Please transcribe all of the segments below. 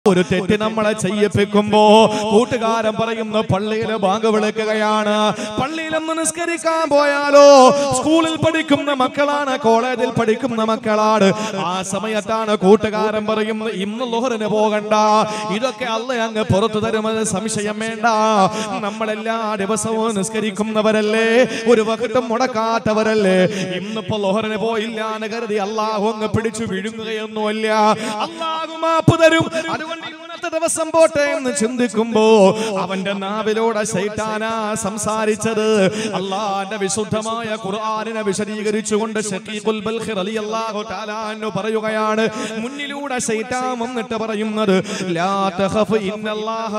ഒരു തെറ്റ് നമ്മളെ ചെയ്യിപ്പിക്കുമ്പോ കൂട്ടുകാരൻ പറയുന്നു പള്ളിയിലെ ബാങ്ക് വിളിക്കുകയാണ് പള്ളിയിൽ ഒന്ന് നിസ്കരിക്കാൻ പോയാലോ സ്കൂളിൽ പഠിക്കുന്ന മക്കളാണ് കോളേജിൽ പഠിക്കുന്ന മക്കളാണ് ആ സമയത്താണ് കൂട്ടുകാരൻ പറയുന്നത് ഇന്ന് ലോഹറിന് പോകണ്ട ഇതൊക്കെ അല്ല അങ്ങ് പുറത്തു തരുമെന്ന് സംശയം വേണ്ട നമ്മളെല്ലാ ദിവസവും നിസ്കരിക്കുന്നവരല്ലേ ഒരു വകട്ടും മുടക്കാത്തവരല്ലേ ഇന്നിപ്പോ ലോഹറിന് പോയില്ല എന്ന് കരുതി അള്ളാഹു അങ്ങ് പിടിച്ചു വിഴുങ്ങുകയൊന്നുമില്ല അള്ളാഹു മാപ്പ് തരും അതുകൊണ്ട് ഇന്നത്തെ ദിവസം പോട്ടെ എന്ന് ചിന്തിക്കുമ്പോ അവന്റെ നാവിലൂടെ ശൈത്താനാ സംസാരിച്ചത് അള്ളാന്റെ വിശുദ്ധമായ ഖുർആനിനെ വിശദീകരിച്ചുകൊണ്ട് ഷക്കീഖുൽ ബൽഖി റളിയല്ലാഹു തആല അൻഹു പറയുകയാണ് മുന്നിലൂടെ ശൈത്താൻ വന്നിട്ട് പറയുന്നത് ലാ തഖഫ് ഇന്നല്ലാഹ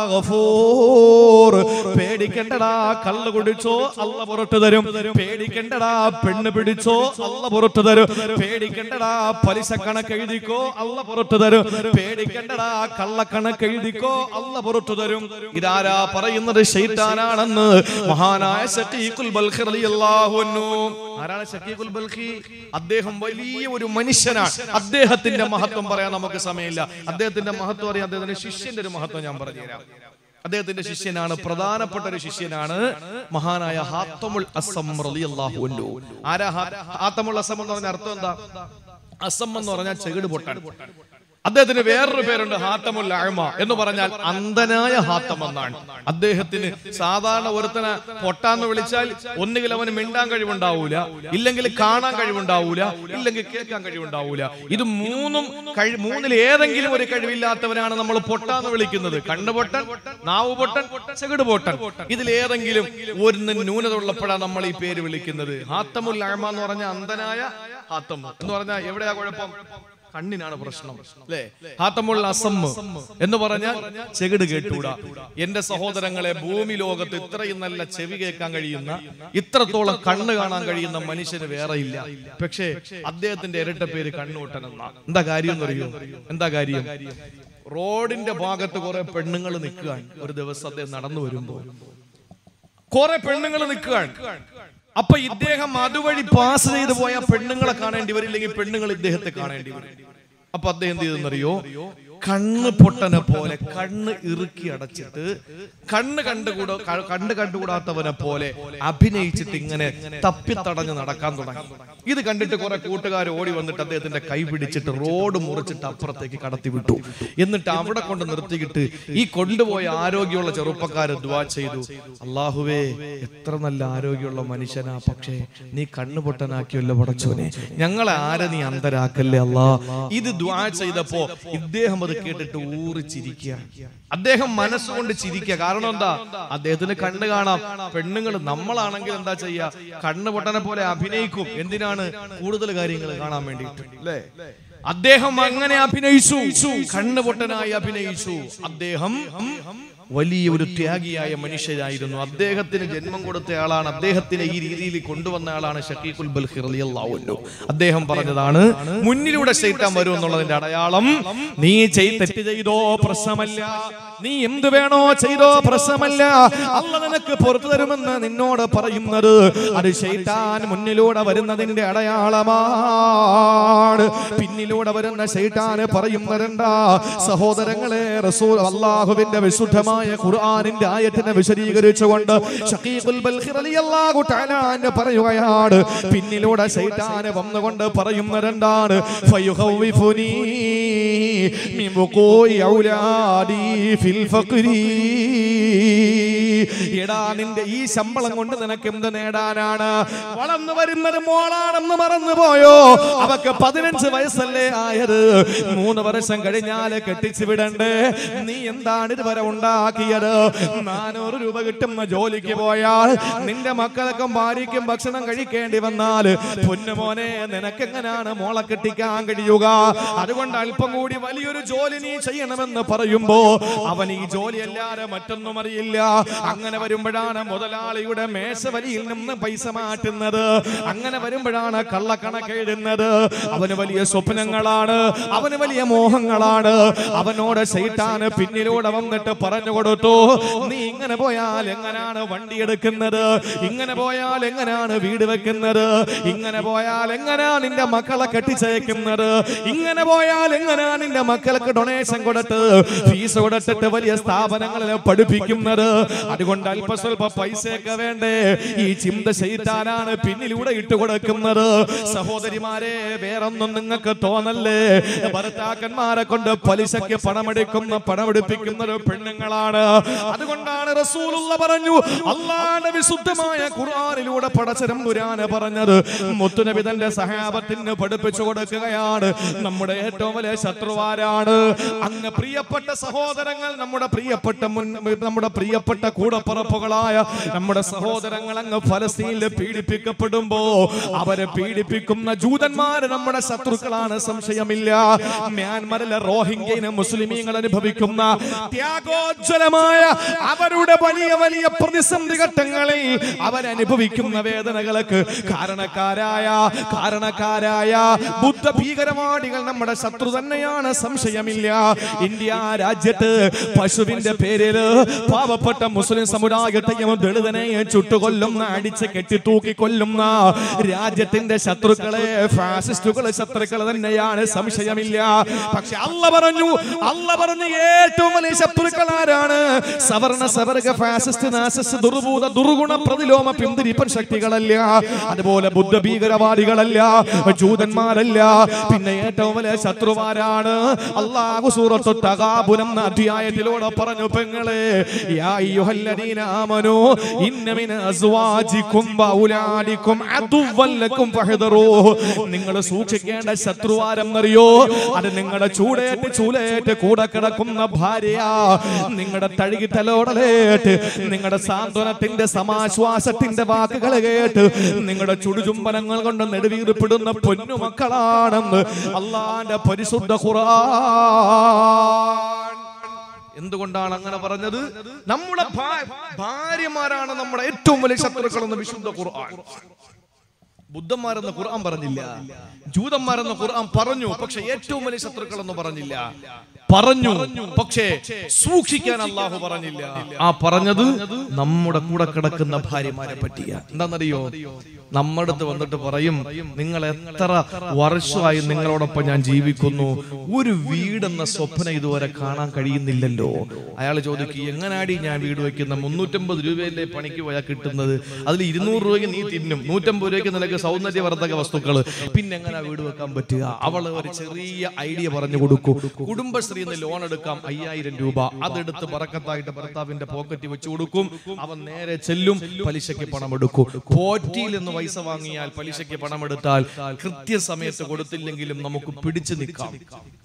ഗഫൂർ പേടിക്കണ്ടടാ കള്ള് കുടിച്ചോ അല്ല പുറത്തു തരും പേടിക്കണ്ടടാ പെണ്ണ് പിടിച്ചോ അല്ല പുറത്തു തരും പേടിക്കണ്ടടാ പലിശ കണക്ക് എഴുതിക്കോ അല്ല പുറത്തു തരും പേടിക്കണ്ടടാ കള്ളക്കണക്ക് എഴുതിക്കോ അല്ല പുറത്തു തരും ഇതാരാ പറയുന്നത് ഷെയ്ത്താനാണെന്ന് മഹാനായ ഷക്കീഖുൽ ബൽഖി റളിയല്ലാഹു അൻഹു ആരാണ് ഷക്കീഖുൽ ബൽഖി അദ്ദേഹം വലിയ ഒരു മനുഷ്യനാണ് അദ്ദേഹത്തിന്റെ മഹത്വം പറയാൻ നമുക്ക് സമയമില്ല അദ്ദേഹത്തിന്റെ മഹത്വം അറിയാൻ അദ്ദേഹത്തിന്റെ ശിഷ്യന്റെ ഒരു മഹത്വം ഞാൻ പറഞ്ഞുതരാം അദ്ദേഹത്തിന്റെ ശിഷ്യനാണ് പ്രധാനപ്പെട്ട ഒരു ശിഷ്യനാണ് മഹാനായ ഹാത്തമുൽ അസം റളിയല്ലാഹു അൻഹു ആരാ ഹാ- ഹാത്തമുൽ അസം എന്ന് പറഞ്ഞ അർത്ഥം എന്താ അസം എന്ന് പറഞ്ഞാൽ ചെകിട് പൊട്ടാൻ അദ്ദേഹത്തിന് വേറൊരു പേരുണ്ട് ഹാത്തമുൽ അഴമ എന്ന് പറഞ്ഞാൽ അന്ധനായ ഹാത്തം എന്നാണ് അദ്ദേഹത്തിന് സാധാരണ ഒരുത്തനെ പൊട്ടാന്ന് വിളിച്ചാൽ ഒന്നുകിൽ അവന് മിണ്ടാൻ കഴിവുണ്ടാവൂല ഇല്ലെങ്കിൽ കാണാൻ കഴിവുണ്ടാവൂല ഇല്ലെങ്കിൽ കേൾക്കാൻ കഴിവുണ്ടാവൂല ഇത് മൂന്നും കഴി മൂന്നിൽ ഏതെങ്കിലും ഒരു കഴിവില്ലാത്തവനാണ് നമ്മൾ പൊട്ടാന്ന് വിളിക്കുന്നത് കണ്ണു പൊട്ടൻ നാവ് പൊട്ടൻ ചെകിട് പൊട്ടൻ ഇതിൽ ഏതെങ്കിലും ഒരു ന്യൂനത ഉള്ളപ്പോഴാണ് നമ്മൾ ഈ പേര് വിളിക്കുന്നത് ഹാത്തമുൽ അഴമ എന്ന് പറഞ്ഞ അന്ധനായ ഹാത്തം എന്ന് പറഞ്ഞാൽ എവിടെയാ കുഴപ്പം കണ്ണിനാണ് പ്രശ്നം അല്ലേ ഹാത്തമുള്ള അസമ്മ് എന്ന് പറഞ്ഞാൽ ചെകിട് കേട്ടൂടാ എന്റെ സഹോദരങ്ങളെ ഭൂമി ലോകത്ത് ഇത്രയും നല്ല ചെവി കേൾക്കാൻ കഴിയുന്ന ഇത്രത്തോളം കണ്ണ് കാണാൻ കഴിയുന്ന മനുഷ്യന് വേറെ ഇല്ല പക്ഷേ അദ്ദേഹത്തിന്റെ ഇരട്ട പേര് കണ്ണൂട്ടൻ എന്നാ എന്താ കാര്യം എന്നറിയോ എന്താ കാര്യം റോഡിന്റെ ഭാഗത്ത് കുറെ പെണ്ണുങ്ങൾ നിൽക്കുകയാണ് ഒരു ദിവസം അദ്ദേഹം നടന്നു വരുമ്പോ കുറെ പെണ്ണുങ്ങൾ നിൽക്കുകയാണ് അപ്പൊ ഇദ്ദേഹം അതുവഴി പാസ് ചെയ്ത് പോയ പെണ്ണുങ്ങളെ കാണേണ്ടി വരില്ലെങ്കിൽ പെണ്ണുങ്ങൾ ഇദ്ദേഹത്തെ കാണേണ്ടി വരും അപ്പൊ അദ്ദേഹം എന്ത് ചെയ്തെന്നറിയോ കണ്ണ് പൊട്ടനെ പോലെ കണ്ണ് ഇറുക്കി അടച്ചിട്ട് കണ്ണ് കണ്ടുകൂട ക- കണ്ണ് കണ്ടുകൂടാത്തവനെ പോലെ അഭിനയിച്ചിട്ട് ഇങ്ങനെ തപ്പിത്തടഞ്ഞ് നടക്കാൻ തുടങ്ങി ഇത് കണ്ടിട്ട് കുറെ കൂട്ടുകാർ ഓടി വന്നിട്ട് അദ്ദേഹത്തിന്റെ കൈ പിടിച്ചിട്ട് റോഡ് മുറിച്ചിട്ട് അപ്പുറത്തേക്ക് കടത്തി വിട്ടു എന്നിട്ട് അവിടെ കൊണ്ട് നിർത്തിയിട്ട് ഈ കൊണ്ടുപോയ ആരോഗ്യമുള്ള ചെറുപ്പക്കാര് ദ്വാ ചെയ്തു അള്ളാഹുവേ എത്ര നല്ല ആരോഗ്യമുള്ള മനുഷ്യനാ പക്ഷേ നീ കണ്ണു പൊട്ടനാക്കിയല്ലോ പടച്ചോനെ ഞങ്ങളെ ആരെ നീ അന്തരാക്കല്ലേ അല്ലാ ഇത് ദ്വാ ചെയ്തപ്പോ ഇദ്ദേഹം അത് കേട്ടിട്ട് ഊറിച്ചിരിക്കുക അദ്ദേഹം മനസ്സുകൊണ്ട് ചിരിക്കുക കാരണം എന്താ അദ്ദേഹത്തിന് കണ്ണ് കാണാം പെണ്ണുങ്ങൾ നമ്മളാണെങ്കിൽ എന്താ ചെയ്യാ കണ്ണ് പൊട്ടനെ പോലെ അഭിനയിക്കും എന്തിനാണ് കൂടുതൽ കാര്യങ്ങൾ കാണാൻ വേണ്ടിയിട്ട് അല്ലേ അദ്ദേഹം അങ്ങനെ അഭിനയിച്ചു കണ്ണ് പൊട്ടനായി അഭിനയിച്ചു അദ്ദേഹം വലിയ ഒരു ത്യാഗിയായ മനുഷ്യരായിരുന്നു അദ്ദേഹത്തിന് ജന്മം കൊടുത്ത ആളാണ് അദ്ദേഹത്തിനെ ഈ രീതിയിൽ കൊണ്ടുവന്ന ആളാണ് ഷക്കീഖുൽ ബൽഖി റളിയല്ലാഹു അൻഹു അദ്ദേഹം പറഞ്ഞതാണ് മുന്നിലൂടെ ശൈത്താൻ വരും എന്നുള്ളതിന്റെ അടയാളം നീ ചെയ് തെറ്റ് ചെയ്തോ പ്രശ്നമല്ല നീ എന്ത് വേണോ ചെയ്തോ പ്രശ്നമല്ല അല്ല നിനക്ക് പുറത്തു തരുമെന്ന് നിന്നോട് പറയുന്നത് അത് ശൈത്താൻ മുന്നിലൂടെ വരുന്നതിന്റെ അടയാളമാണ് പിന്നിലൂടെ വരുന്ന ശൈത്താന് പറയുന്നതെന്താ സഹോദരങ്ങളെ റസൂൽ അള്ളാഹുവിന്റെ വിശുദ്ധമായ ഖുർആനിന്റെ ആയത്തിനെ വിശദീകരിച്ചുകൊണ്ട് ഷഖീഖുൽ ബൽഖി റളിയല്ലാഹു തആല അൻഹു പറയുകയാണ് പിന്നിലൂടെ ശൈത്താന് വന്നുകൊണ്ട് പറയുന്നതെന്താണ് ഫയുഖവ്വിഫുനി മിൻ വുഖൂഇ ഔലാദി ഫിൽ ഫഖ്രി എടാ നിന്റെ ഈ ശമ്പളം കൊണ്ട് നിനക്ക് എന്ത് നേടാനാണ് വളർന്നു വരുന്നത് മോളാണെന്ന് മറന്നുപോയോ അവക്ക് പതിനഞ്ച് വയസ്സല്ലേ ആയത് മൂന്ന് വർഷം കഴിഞ്ഞാല് കെട്ടിച്ചു വിടണ്ടേ നീ എന്താണ് ഇതുവരെ ഉണ്ടാക്കിയത് നാനൂറ് രൂപ കിട്ടുന്ന ജോലിക്ക് പോയാൽ നിന്റെ മക്കൾക്കും ഭാര്യയ്ക്കും ഭക്ഷണം കഴിക്കേണ്ടി വന്നാൽ പൊന്നുമോനെ നിനക്കെങ്ങനെയാണ് മോളെ കെട്ടിക്കാൻ കഴിയുക അതുകൊണ്ട് അല്പം കൂടി വലിയൊരു ജോലി നീ ചെയ്യണമെന്ന് പറയുമ്പോ അവൻ ഈ ജോലി അല്ലാതെ മറ്റൊന്നും അറിയില്ല അങ്ങനെ വരുമ്പോഴാണ് മുതലാളിയുടെ മേശവലിയിൽ നിന്ന് പൈസ മാറ്റുന്നത് അങ്ങനെ വരുമ്പോഴാണ് കള്ളക്കണക്ക് എഴുതുന്നത് അവന് വലിയ സ്വപ്നങ്ങളാണ് അവന് വലിയ മോഹങ്ങളാണ് അവനോട് ശൈത്താന് പിന്നിലൂടെ വന്നിട്ട് പറഞ്ഞു കൊടുത്തു നീ ഇങ്ങനെ പോയാൽ എങ്ങനെയാണ് വണ്ടി എടുക്കുന്നത് ഇങ്ങനെ പോയാൽ എങ്ങനെയാണ് വീട് വെക്കുന്നത് ഇങ്ങനെ പോയാൽ എങ്ങനെയാ നിന്റെ മക്കളെ കെട്ടിച്ചയക്കുന്നത് ഇങ്ങനെ പോയാൽ എങ്ങനെയാ നിന്റെ മക്കൾക്ക് ഡൊണേഷൻ കൊടുത്ത് ഫീസ് കൊടുത്തിട്ട് വലിയ സ്ഥാപനങ്ങളിൽ പഠിപ്പിക്കുന്നത് അതുകൊണ്ട് അല്പസ്വല്പ പൈസയൊക്കെ വേണ്ടേ ഈ ചിന്ത ചെയ്താനാണ് പിന്നിലൂടെ ഇട്ട് കൊടുക്കുന്നത് സഹോദരിമാരെ വേറൊന്നും നിങ്ങൾക്ക് തോന്നല്ലേ ഭർത്താക്കന്മാരെ കൊണ്ട് പലിശയ്ക്ക് പണമെടുക്കുന്ന പണമെടുപ്പിക്കുന്നത് പെണ്ണുങ്ങളാണ് അതുകൊണ്ടാണ് റസൂലുള്ള പറഞ്ഞു അള്ളാന്റെ വിശുദ്ധമായ ഖുർആനിലൂടെ പടച്ചരം പുരാന് പറഞ്ഞത് മുത്തുനബി തന്റെ സഹാബത്തിന് പഠിപ്പിച്ചു കൊടുക്കുകയാണ് നമ്മുടെ ഏറ്റവും വലിയ ശത്രുവാരാണ് അങ്ങ് പ്രിയപ്പെട്ട സഹോദരങ്ങൾ നമ്മുടെ പ്രിയപ്പെട്ട മുൻ നമ്മുടെ പ്രിയപ്പെട്ട കൂടപ്പറപ്പുകളായ നമ്മുടെ സഹോദരങ്ങൾ അങ്ങ് ഫലസ്തീനിൽ പീഡിപ്പിക്കപ്പെടുമ്പോ അവരെ പീഡിപ്പിക്കുന്ന ജൂതന്മാര് നമ്മുടെ ശത്രുക്കളാണ് സംശയമില്ല മ്യാൻമറിലെ റോഹിംഗ്യന് മുസ്ലിമീങ്ങൾ അനുഭവിക്കുന്ന ത്യാഗോജ്വലമായ അവരുടെ വലിയ വലിയ പ്രതിസന്ധി ഘട്ടങ്ങളിൽ അവരനുഭവിക്കുന്ന വേദനകൾക്ക് കാരണക്കാരായ കാരണക്കാരായ ബുദ്ധ ഭീകരവാദികൾ നമ്മുടെ ശത്രു തന്നെയാണ് സംശയമില്ല ഇന്ത്യ രാജ്യത്ത് പശുവിന്റെ പേരില് പാവപ്പെട്ട മുസ്ലിം സമുദായത്തെയും ദളിതനെയും ചുട്ടുകൊല്ലുന്ന അടിച്ച് കെട്ടിത്തൂക്കി കൊല്ലുന്ന രാജ്യത്തിന്റെ ശത്രുക്കളെ ഫാസിസ്റ്റുകളെ ശത്രുക്കൾ തന്നെയാണ് സംശയമില്ല പക്ഷെ അല്ല പറഞ്ഞു അല്ല പറഞ്ഞു ഏറ്റവും വലിയ ശത്രുക്കൾ ആരാണ് സവർണ സവർഗ ഫാസിസ്റ്റ് നാസിസ്റ്റ് ദുർഭൂത ദുർഗുണ പ്രതിലോമ പിന്തിരിപ്പൻ ശക്തികളല്ല അതുപോലെ ബുദ്ധ ഭീകരവാദികളല്ല ജൂതന്മാരല്ല പിന്നെ ഏറ്റവും വലിയ ശത്രുവാരാണ് അള്ളാഹു സൂറത്തു തകാബുനം എന്ന അധ്യായത്തിലൂടെ പറഞ്ഞു പെങ്ങളെ യാ അയ്യുഹല്ലദീന ആമനൂ ഇന്ന മിൻ അസ്വാജിക്കും വൗലാദിക്കും അദുവ്വൻ ലക്കും ഫഹദറൂ നിങ്ങൾ സൂക്ഷിക്കേണ്ട ശത്രുവാരെന്നറിയോ അത് നിങ്ങളുടെ ചൂടേറ്റ് ചൂലേറ്റ് കൂടെ കിടക്കുന്ന ഭാര്യ നിങ്ങളുടെ തഴുകി തലോടലേറ്റ് നിങ്ങളുടെ സാന്ത്വനത്തിന്റെ സമാശ്വാസത്തിന്റെ വാക്കുകൾ കേട്ട് നിങ്ങളുടെ ചുടുചുംബനങ്ങൾ കൊണ്ട് നെടുവീർപ്പിടുന്ന പൊന്നുമക്കളാണെന്ന് അള്ളാന്റെ പരിശുദ്ധ ഖുർആൻ എന്തുകൊണ്ടാണ് അങ്ങനെ പറഞ്ഞത് നമ്മുടെ ഭാ- ഭാര്യമാരാണ് നമ്മുടെ ഏറ്റവും വലിയ ശത്രുക്കളെന്ന് വിശുദ്ധ ഖുർആൻ ബുദ്ധന്മാരെന്ന് ഖുർആൻ പറഞ്ഞില്ല ജൂതന്മാരെന്ന് ഖുർആൻ പറഞ്ഞു പക്ഷെ ഏറ്റവും വലിയ ശത്രുക്കൾ എന്ന് പറഞ്ഞില്ല പറഞ്ഞു പക്ഷേ സൂക്ഷിക്കാൻ അള്ളാഹു പറഞ്ഞില്ല ആ പറഞ്ഞത് നമ്മുടെ കൂടെ കിടക്കുന്ന ഭാര്യമാരെ പറ്റിയ എന്താണെന്നറിയോ നമ്മുടെ അടുത്ത് വന്നിട്ട് പറയും നിങ്ങൾ എത്ര വർഷമായി നിങ്ങളോടൊപ്പം ഞാൻ ജീവിക്കുന്നു ഒരു വീടെന്ന സ്വപ്നം ഇതുവരെ കാണാൻ കഴിയുന്നില്ലല്ലോ അയാൾ ചോദിക്കും എങ്ങനാടി ഞാൻ വീട് വെക്കുന്ന മുന്നൂറ്റമ്പത് രൂപയല്ലേ പണിക്ക് പോയാൽ കിട്ടുന്നത് അതിൽ ഇരുന്നൂറ് രൂപയ്ക്ക് നീ തിന്നും നൂറ്റമ്പത് രൂപയ്ക്ക് നിനക്ക് സൗന്ദര്യവർദ്ധക വസ്തുക്കൾ പിന്നെ എങ്ങനെ വീട് വെക്കാൻ പറ്റുക അവൾ ഒരു ചെറിയ ഐഡിയ പറഞ്ഞു കൊടുക്കും കുടുംബശ്രീ എന്ന് ലോൺ എടുക്കാം അയ്യായിരം രൂപ അതെടുത്ത് പറക്കത്തായിട്ട് ഭർത്താവിന്റെ പോക്കറ്റിൽ വെച്ച് കൊടുക്കും അവൻ നേരെ ചെല്ലും പലിശയ്ക്ക് പണം എടുക്കും പോറ്റിയിൽ നിന്ന് പൈസ വാങ്ങിയാൽ പലിശയ്ക്ക് പണം എടുത്താൽ കൃത്യസമയത്ത് കൊടുത്തില്ലെങ്കിലും നമുക്ക് പിടിച്ചു നിൽക്കാം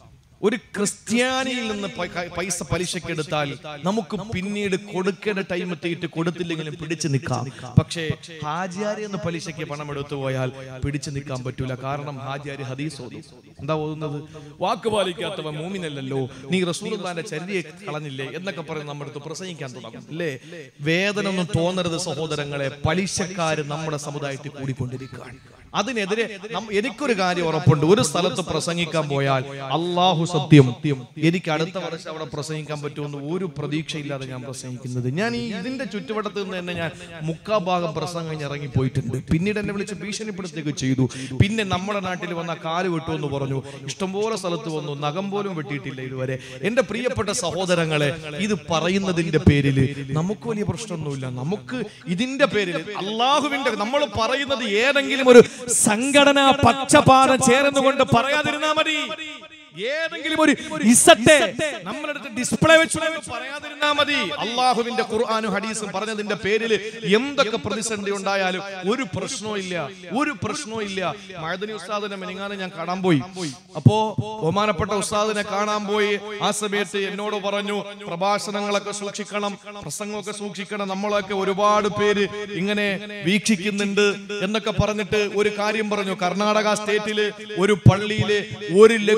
ഒരു ക്രിസ്ത്യാനിയിൽ നിന്ന് പ- ക- പൈസ പലിശയ്ക്ക് എടുത്താൽ നമുക്ക് പിന്നീട് കൊടുക്കേണ്ട ടൈം എത്തിയിട്ട് കൊടുത്തില്ലെങ്കിലും പിടിച്ചു നിൽക്കാം പക്ഷേ ഹാജിയാരി എന്ന് പലിശയ്ക്ക് പണം എടുത്തു പോയാൽ പിടിച്ചു നിൽക്കാൻ പറ്റൂല കാരണം ഹാജിയാരി ഹദീസ് ഓതും എന്താ ഓതുന്നത് വാക്ക് പാലിക്കാത്തവൻ മൂമിനല്ലല്ലോ നീ റസൂലുള്ളാന്റെ ചരിയെ കളഞ്ഞില്ലേ എന്നൊക്കെ പറഞ്ഞ് നമ്മുടെ അടുത്ത് പ്രസംഗിക്കാൻ തുടങ്ങും അല്ലേ വേദന ഒന്നും തോന്നരുത് സഹോദരങ്ങളെ പലിശക്കാര് നമ്മുടെ സമുദായത്തിൽ കൂടിക്കൊണ്ടിരിക്കുകയാണ് അതിനെതിരെ നം- എനിക്കൊരു കാര്യം ഉറപ്പുണ്ട് ഒരു സ്ഥലത്ത് പ്രസംഗിക്കാൻ പോയാൽ അള്ളാഹു സത്യം എനിക്ക് അടുത്ത വർഷം അവിടെ പ്രസംഗിക്കാൻ പറ്റുമെന്ന് ഒരു പ്രതീക്ഷയില്ലാതെ ഞാൻ പ്രസംഗിക്കുന്നത് ഞാൻ ഈ ഇതിന്റെ ചുറ്റുവട്ടത്ത് നിന്ന് തന്നെ ഞാൻ മുക്കാ ഭാഗം പ്രസംഗം കഴിഞ്ഞ് ഇറങ്ങി പോയിട്ടുണ്ട് പിന്നീട് എന്നെ വിളിച്ച് ഭീഷണിപ്പെടുത്തുകയൊക്കെ ചെയ്തു പിന്നെ നമ്മുടെ നാട്ടിൽ വന്ന കാല് വെട്ടു എന്ന് പറഞ്ഞു ഇഷ്ടംപോലെ സ്ഥലത്ത് വന്നു നഖം പോലും വെട്ടിയിട്ടില്ല ഇതുവരെ എന്റെ പ്രിയപ്പെട്ട സഹോദരങ്ങളെ ഇത് പറയുന്നതിന്റെ പേരിൽ നമുക്ക് വലിയ പ്രശ്നമൊന്നുമില്ല നമുക്ക് ഇതിന്റെ പേരിൽ അള്ളാഹുവിന്റെ നമ്മൾ പറയുന്നത് ഏതെങ്കിലും ഒരു സംഘടന പക്ഷപാതം ചേർന്നുകൊണ്ട് പറയാതിരുന്നാ മതി ഏതെങ്കിലും ഒരു ഇസത്തെ നമ്മുടെ അടുത്ത് ഡിസ്പ്ലേ വെച്ച് പറയാതിരുന്നാ മതി അള്ളാഹുവിന്റെ ഖുർആാനും ഹദീസും പറഞ്ഞതിന്റെ പേരിൽ എന്തൊക്കെ പ്രതിസന്ധി ഉണ്ടായാലും ഒരു പ്രശ്നവും ഇല്ല ഒരു പ്രശ്നവും ഇല്ല മഴദനി ഉസ്താദിനെ മെനിങ്ങാനെ ഞാൻ കാണാൻ പോയി അപ്പോ ബഹുമാനപ്പെട്ട ഉസ്താദിനെ കാണാൻ പോയി ആ സമയത്ത് എന്നോട് പറഞ്ഞു പ്രഭാഷണങ്ങളൊക്കെ സൂക്ഷിക്കണം പ്രസംഗമൊക്കെ സൂക്ഷിക്കണം നമ്മളൊക്കെ ഒരുപാട് പേര് ഇങ്ങനെ വീക്ഷിക്കുന്നുണ്ട് എന്നൊക്കെ പറഞ്ഞിട്ട് ഒരു കാര്യം പറഞ്ഞു കർണാടക സ്റ്റേറ്റില് ഒരു പള്ളിയില് ഒരു ലക്ഷം പേര്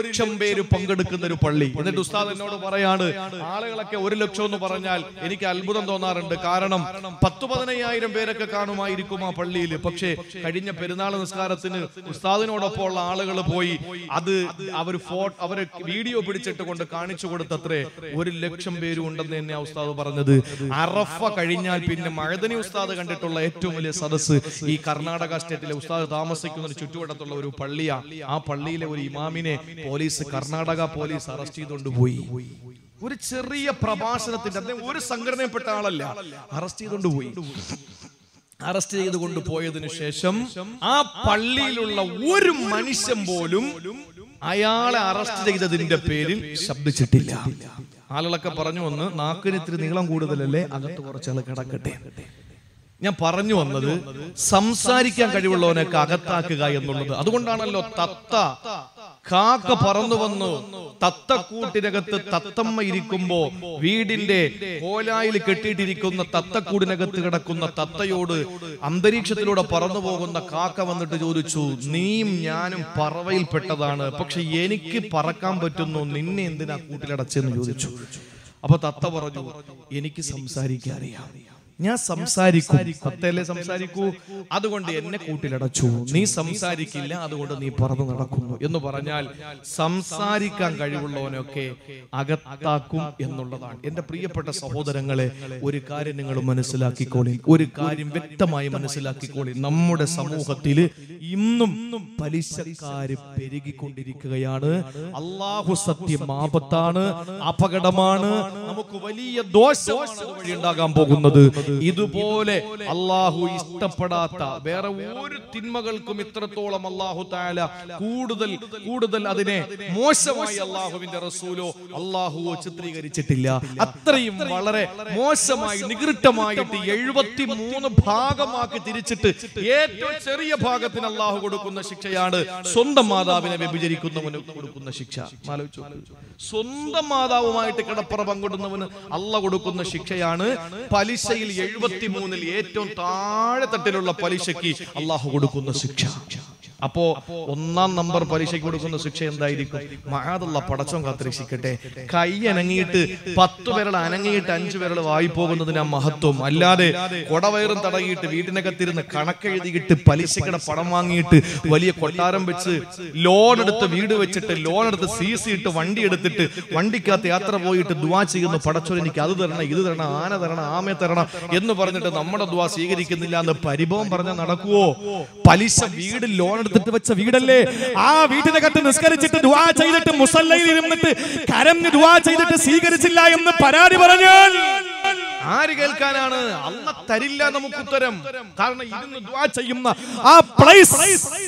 പേര് പങ്കെടുക്കുന്ന ഒരു പള്ളി എന്നിട്ട് ഉസ്താദ് എന്നോട് പറയാണ് ആളുകളൊക്കെ ഒരു ലക്ഷം എന്ന് പറഞ്ഞാൽ എനിക്ക് അത്ഭുതം തോന്നാറുണ്ട് കാരണം പത്ത് പതിനയ്യായിരം പേരൊക്കെ കാണുമായിരിക്കും ആ പള്ളിയിൽ പക്ഷേ കഴിഞ്ഞ പെരുന്നാൾ നിസ്കാരത്തിന് ഉസ്താദിനോടൊപ്പം ഉള്ള ആളുകൾ പോയി അത് അവർ ഫോട്ടോ അവര് വീഡിയോ പിടിച്ചിട്ട് കൊണ്ട് കാണിച്ചു കൊടുത്തത്രേ ഒരു ലക്ഷം പേരും ഉണ്ടെന്ന് തന്നെ ആ ഉസ്താദ് പറഞ്ഞത് അറഫ കഴിഞ്ഞാൽ പിന്നെ മഴതനി ഉസ്താദ് കണ്ടിട്ടുള്ള ഏറ്റവും വലിയ സദസ്സ് ഈ കർണാടക സ്റ്റേറ്റിലെ ഉസ്താദ് താമസിക്കുന്ന ഒരു ചുറ്റുവട്ടത്തുള്ള ഒരു പള്ളിയാ ആ പള്ളിയിലെ ഒരു ഇമാമിനെ പോലീസ് കർണാടക പോലീസ് അറസ്റ്റ് ചെയ്തുകൊണ്ട് പോയി ഒരു ചെറിയ പ്രഭാഷണത്തിന്റെ അദ്ദേഹം ഒരു സംഘടനയിൽപ്പെട്ട ആളല്ല അറസ്റ്റ് ചെയ്തുകൊണ്ട് പോയി അറസ്റ്റ് ചെയ്ത് കൊണ്ടുപോയതിനു ശേഷം ആ പള്ളിയിലുള്ള ഒരു മനുഷ്യൻ പോലും അയാളെ അറസ്റ്റ് ചെയ്തതിന്റെ പേരിൽ ശബ്ദിച്ചിട്ടില്ല ആളുകളൊക്കെ പറഞ്ഞു വന്ന് നാക്കിന് ഇത്തിരി നീളം കൂടുതലല്ലേ അകത്ത് കുറച്ചാൾ കിടക്കട്ടെ ഞാൻ പറഞ്ഞു വന്നത് സംസാരിക്കാൻ കഴിവുള്ളവനൊക്കെ അകത്താക്കുക എന്നുള്ളത് അതുകൊണ്ടാണല്ലോ തത്ത കാക്ക പറന്നു വന്നു തത്തക്കൂട്ടിനകത്ത് തത്തമ്മ ഇരിക്കുമ്പോ വീടിന്റെ കോലായിൽ കെട്ടിയിട്ടിരിക്കുന്ന തത്തക്കൂടിനകത്ത് കിടക്കുന്ന തത്തയോട് അന്തരീക്ഷത്തിലൂടെ പറന്നു പോകുന്ന കാക്ക വന്നിട്ട് ചോദിച്ചു നീയും ഞാനും പറവയിൽപ്പെട്ടതാണ് പക്ഷെ എനിക്ക് പറക്കാൻ പറ്റുന്നു നിന്നെ എന്തിനാ കൂട്ടിലടച്ചെന്ന് ചോദിച്ചു അപ്പൊ തത്ത പറഞ്ഞു എനിക്ക് സംസാരിക്കാൻ അറിയാം ഞാൻ സംസാരിക്കും തത്തയല്ലേ സംസാരിക്കൂ അതുകൊണ്ട് എന്നെ കൂട്ടിലടച്ചു നീ സംസാരിക്കില്ല അതുകൊണ്ട് നീ പറന്നു നടക്കുന്നു എന്ന് പറഞ്ഞാൽ സംസാരിക്കാൻ കഴിവുള്ളവനൊക്കെ അകത്താക്കും എന്നുള്ളതാണ് എന്റെ പ്രിയപ്പെട്ട സഹോദരങ്ങളെ ഒരു കാര്യം നിങ്ങൾ മനസ്സിലാക്കിക്കോളി ഒരു കാര്യം വ്യക്തമായി മനസ്സിലാക്കിക്കോളി നമ്മുടെ സമൂഹത്തിൽ ഇന്നും പലിശക്കാര് പെരുകിക്കൊണ്ടിരിക്കുകയാണ് അള്ളാഹു സത്യം ആപത്താണ് അപകടമാണ് നമുക്ക് വലിയ ദോഷമാണ് അതുവഴി ഉണ്ടാകാൻ പോകുന്നത് ഇതുപോലെ അള്ളാഹു ഇഷ്ടപ്പെടാത്ത വേറെ ഒരു തിന്മകൾക്കും ഇത്രത്തോളം അള്ളാഹു താല കൂടുതൽ കൂടുതൽ അതിനെ മോശമായി അള്ളാഹുവിന്റെ റസൂലോ അള്ളാഹുവോ ചിത്രീകരിച്ചിട്ടില്ല അത്രയും വളരെ മോശമായി നികൃഷ്ടമായിട്ട് എഴുപത്തി മൂന്ന് ഭാഗമാക്കി തിരിച്ചിട്ട് ഏറ്റവും ചെറിയ ഭാഗത്തിന് അള്ളാഹു കൊടുക്കുന്ന ശിക്ഷയാണ് സ്വന്തം മാതാവിനെ വ്യഭിചരിക്കുന്നവന് കൊടുക്കുന്ന ശിക്ഷ ആലോചിച്ചു സ്വന്തം മാതാവുമായിട്ട് കിടപ്പറ പങ്കിടുന്നവന് അല്ല കൊടുക്കുന്ന ശിക്ഷയാണ് പലിശയിൽ എഴുപത്തി മൂന്നിൽ ഏറ്റവും താഴെ തട്ടിലുള്ള പലിശയ്ക്ക് അള്ളാഹു കൊടുക്കുന്ന ശിക്ഷ അപ്പോ ഒന്നാം നമ്പർ പലിശയ്ക്ക് കൊടുക്കുന്ന ശിക്ഷ എന്തായിരിക്കും മഹാദുള്ള പടച്ചോൻ കാത്തിരക്ഷിക്കട്ടെ കൈ അനങ്ങിയിട്ട് പത്ത് വിരൽ അനങ്ങിയിട്ട് അഞ്ചു വിരൽ വായിപ്പോകുന്നതിന് ആ മഹത്വം അല്ലാതെ കൊടവയറും തടകിയിട്ട് വീട്ടിനകത്തിരുന്ന് കണക്കെഴുതിയിട്ട് പലിശക്കടെ പണം വാങ്ങിയിട്ട് വലിയ കൊട്ടാരം വെച്ച് ലോൺ എടുത്ത് വീട് വെച്ചിട്ട് ലോൺ എടുത്ത് സി സി ഇട്ട് വണ്ടി എടുത്തിട്ട് വണ്ടിക്കകത്ത് യാത്ര പോയിട്ട് ദുവാ ചെയ്യുന്ന പടച്ചോൻ എനിക്ക് അത് തരണം ഇത് തരണം ആന തരണം ആമയെ തരണം എന്ന് പറഞ്ഞിട്ട് നമ്മുടെ ദുവാ സ്വീകരിക്കുന്നില്ല എന്ന് പരിഭവം പറഞ്ഞാൽ നടക്കുവോ പലിശ വീട് ലോൺ എടുത്തിട്ട് വെച്ച വീടല്ലേ ആ വീട്ടിനകത്ത് നിസ്കരിച്ചിട്ട് ദുവാ ചെയ്തിട്ട് മുസല്ലയിൽ ഇരുന്നിട്ട് കരഞ്ഞ് ദുവാ ചെയ്തിട്ട് സ്വീകരിച്ചില്ല എന്ന് പരാതി പറഞ്ഞാൽ ആര് കേൾക്കാനാണ് അല്ല തരില്ല നമുക്ക് ഉത്തരം കാരണം ഇരുന്ന് ദുവാ ചെയ്യുന്ന ആ പ്ലേസ്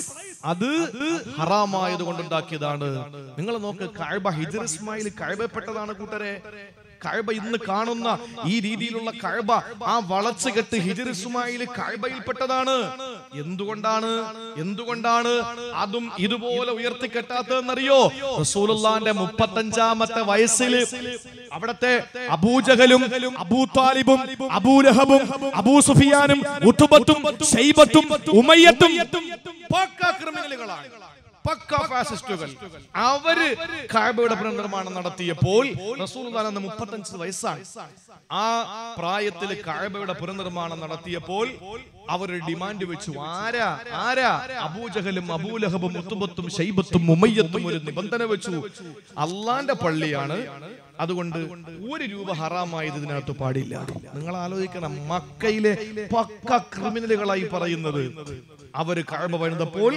അത് ഹറാമായത് കൊണ്ടുണ്ടാക്കിയതാണ് നിങ്ങൾ നോക്ക് കഴബ ഹിജർ ഇസ്മായിൽ കഴബപ്പെട്ടതാണ് കൂട്ടരെ കഴബ ഇന്ന് കാണുന്ന ഈ രീതിയിലുള്ള കഴബ ആ വളച്ചു കെട്ട് ഹിജർ ഇസ്മായിൽ കഴബയിൽപ്പെട്ടതാണ് എന്തുകൊണ്ടാണ് എന്തുകൊണ്ടാണ് അതും ഇതുപോലെ ഉയർത്തിക്കെട്ടാത്തതെന്നറിയോ റസൂലുള്ളാന്റെ മുപ്പത്തഞ്ചാമത്തെ വയസ്സിൽ അവിടത്തെ അബൂജഹലും അബൂ താലിബും അബൂലഹബും അബൂ സുഫിയാനും ഉത്തുബത്തും ഷൈബത്തും ഉമയ്യത്തും പക്കാ ക്രിമിനലുകളാണ് പക്ക ഫാസിസ്റ്റുകൾ അവര് കാബയുടെ പുനർനിർമ്മാണം നടത്തിയപ്പോൾ റസൂൽ അന്ന് മുപ്പത്തഞ്ച് വയസ്സാണ് ആ പ്രായത്തിൽ കാബയുടെ പുനർനിർമ്മാണം നടത്തിയപ്പോൾ അവർ ഡിമാൻഡ് വെച്ചു ആരാ ആരാ അബൂജഹലും അബൂലഹബും മുത്തുബത്തും ഷൈബത്തും ഉമയ്യത്തും ഒരു നിബന്ധന വെച്ചു അള്ളാന്റെ പള്ളിയാണ് അതുകൊണ്ട് ഒരു രൂപ ഹറാമായത് ഇതിനകത്ത് പാടില്ല നിങ്ങൾ ആലോചിക്കണം മക്കയിലെ പക്ക ക്രിമിനലുകളായി പറയുന്നത് അവര് കഴമ പണിതപ്പോൾ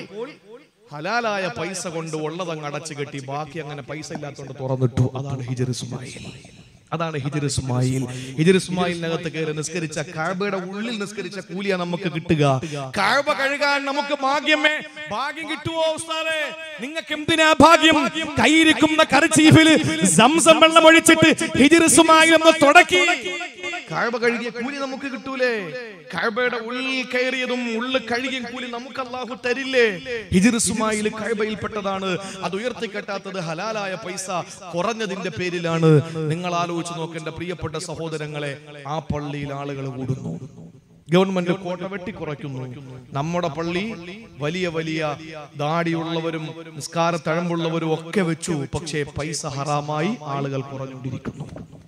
ഹലാലായ പൈസ കൊണ്ട് ഉള്ളതങ്ങ് അടച്ചു കെട്ടി ബാക്കി അങ്ങനെ പൈസ ഇല്ലാത്തതുകൊണ്ട് തുറന്നിട്ടു അതാണ് ഹിജർ ഇസ്മായിൽ അതാണ് ഹിജർ ഇസ്മായിൽ ഹിജർ ഇസ്മായിലിനകത്ത് കയറി നിസ്കരിച്ച കാബയുടെ ഉള്ളിൽ നിസ്കരിച്ച കൂലിയാ നമുക്ക് കിട്ടുക കാബ കഴുകാൻ നമുക്ക് ഭാഗ്യമേ ഭാഗ്യം കിട്ടുവോ ഉസ്താദേ നിങ്ങൾക്ക് എന്തിനാ ഭാഗ്യം കൈയിരിക്കുന്ന കറിച്ചീഫില് സംസം വെള്ളം ഒഴിച്ചിട്ട് ഹിജർ ഇസ്മായിൽ ഒന്ന് തുടക്കി കാഴ്ബ കഴുകിയ കൂലി നമുക്ക് കിട്ടൂലേ കാഴ്ബയുടെ ഉള്ളിൽ കയറിയതും ഉള്ളിൽ കഴുകിയ കൂലി നമുക്ക് അള്ളാഹു തരില്ലേ ഹിജിർ ഇസ്മായിൽ കാഴ്ബയിൽപ്പെട്ടതാണ് അത് ഉയർത്തിക്കെട്ടാത്തത് ഹലാലായ പൈസ കുറഞ്ഞതിന്റെ പേരിലാണ് നിങ്ങൾ ആലോചിച്ച് നോക്കേണ്ട പ്രിയപ്പെട്ട സഹോദരങ്ങളെ ആ പള്ളിയിൽ ആളുകൾ കൂടുന്നു ഗവൺമെന്റ് കോട്ട വെട്ടിക്കുറയ്ക്കുന്നു നമ്മുടെ പള്ളി വലിയ വലിയ ദാടിയുള്ളവരും നിസ്കാര തഴമ്പുള്ളവരും ഒക്കെ വെച്ചു പക്ഷേ പൈസ ഹറാമായി ആളുകൾ കുറഞ്ഞുകൊണ്ടിരിക്കുന്നു